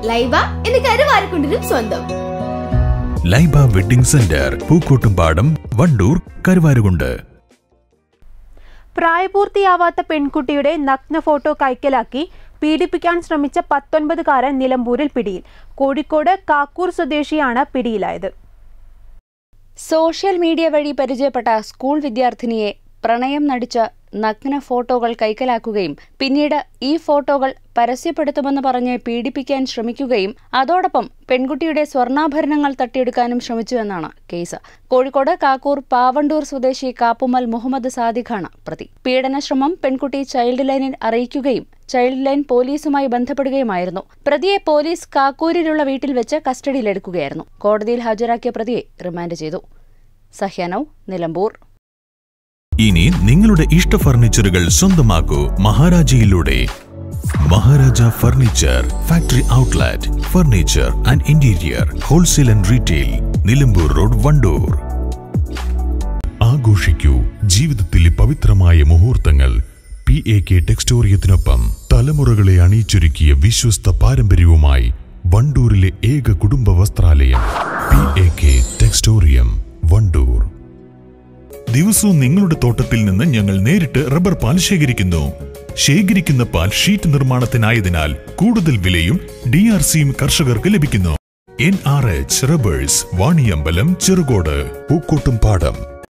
ലൈബ എന്ന് കരുവാരക്കുണ്ടിനും സ്വന്തം ലൈബ വെഡിംഗ് സെന്റർ പൂക്കോട്ടുംപാടം വണ്ടൂർ കരുവാരുകുണ്ട് പ്രായപൂർത്തിയാവാത്ത പെൺകുട്ടിയുടെ നഗ്ന ഫോട്ടോ കൈക്കലാക്കി പീഡിപ്പിക്കാൻ ശ്രമിച്ച പത്തൊൻപതുകാരൻ നിലമ്പൂരിൽ പിടിയിൽ കോഴിക്കോട് കാക്കൂർ സ്വദേശിയാണ് പിടിയിലായത് സോഷ്യൽ മീഡിയ വഴി പരിചയപ്പെട്ട സ്കൂൾ വിദ്യാർത്ഥിനിയെ പ്രണയം നടിച്ച് നഗ്ന ഫോട്ടോകൾ കൈക്കലാക്കുകയും പിന്നീട് ഈ ഫോട്ടോകൾ പരസ്യപ്പെടുത്തുമെന്ന് പറഞ്ഞ് പീഡിപ്പിക്കാൻ ശ്രമിക്കുകയും അതോടൊപ്പം പെൺകുട്ടിയുടെ സ്വർണ്ണാഭരണങ്ങൾ തട്ടിയെടുക്കാനും ശ്രമിച്ചുവെന്നാണ് കേസ് കോഴിക്കോട് കാക്കൂർ പാവണ്ടൂർ സ്വദേശി കാപ്പുമൽ മുഹമ്മദ് സാദിഖാണ് പ്രതി പീഡനശ്രമം പെൺകുട്ടി ചൈൽഡ് ലൈനിൽ അറിയിക്കുകയും ചൈൽഡ് ലൈൻ പോലീസുമായി ബന്ധപ്പെടുകയുമായിരുന്നു പ്രതിയെ പോലീസ് കാക്കൂരിലുള്ള വീട്ടിൽ വെച്ച് കസ്റ്റഡിയിലെടുക്കുകയായിരുന്നു കോടതിയിൽ ഹാജരാക്കിയ പ്രതിയെ റിമാൻഡ് ചെയ്തു സഹ്യാനവ് നിലമ്പൂർ ഇനി നിങ്ങളുടെ ഇഷ്ട ഫർണിച്ചറുകൾ സ്വന്തമാക്കൂ മഹാരാജയിലൂടെ Maharaja furniture factory outlet furniture and interior wholesale and retail Nilambur road Wandoor ആഘോഷിക്കൂ ജീവിതത്തിലെ പവിത്രമായ മുഹൂർത്തങ്ങൾ പി എ കെ ടെക്സ്റ്റോറിയത്തിനൊപ്പം തലമുറകളെ അണിയിച്ചൊരുക്കിയ വിശ്വസ്ത പാരമ്പര്യവുമായി വണ്ടൂരിലെ ഏക കുടുംബ വസ്ത്രാലയം P A K Textorium Wandoor ദിവസവും നിങ്ങളുടെ തോട്ടത്തിൽ നിന്ന് ഞങ്ങൾ നേരിട്ട് റബ്ബർ പാൽ ശേഖരിക്കുന്നു ശേഖരിക്കുന്ന പാൽ ഷീറ്റ് നിർമ്മാണത്തിനായതിനാൽ കൂടുതൽ വിലയും ഡി ആർ സിയും കർഷകർക്ക് ലഭിക്കുന്നു N R H rubbers Vaniyambalam Cherukode പൂക്കോട്ടും പാടം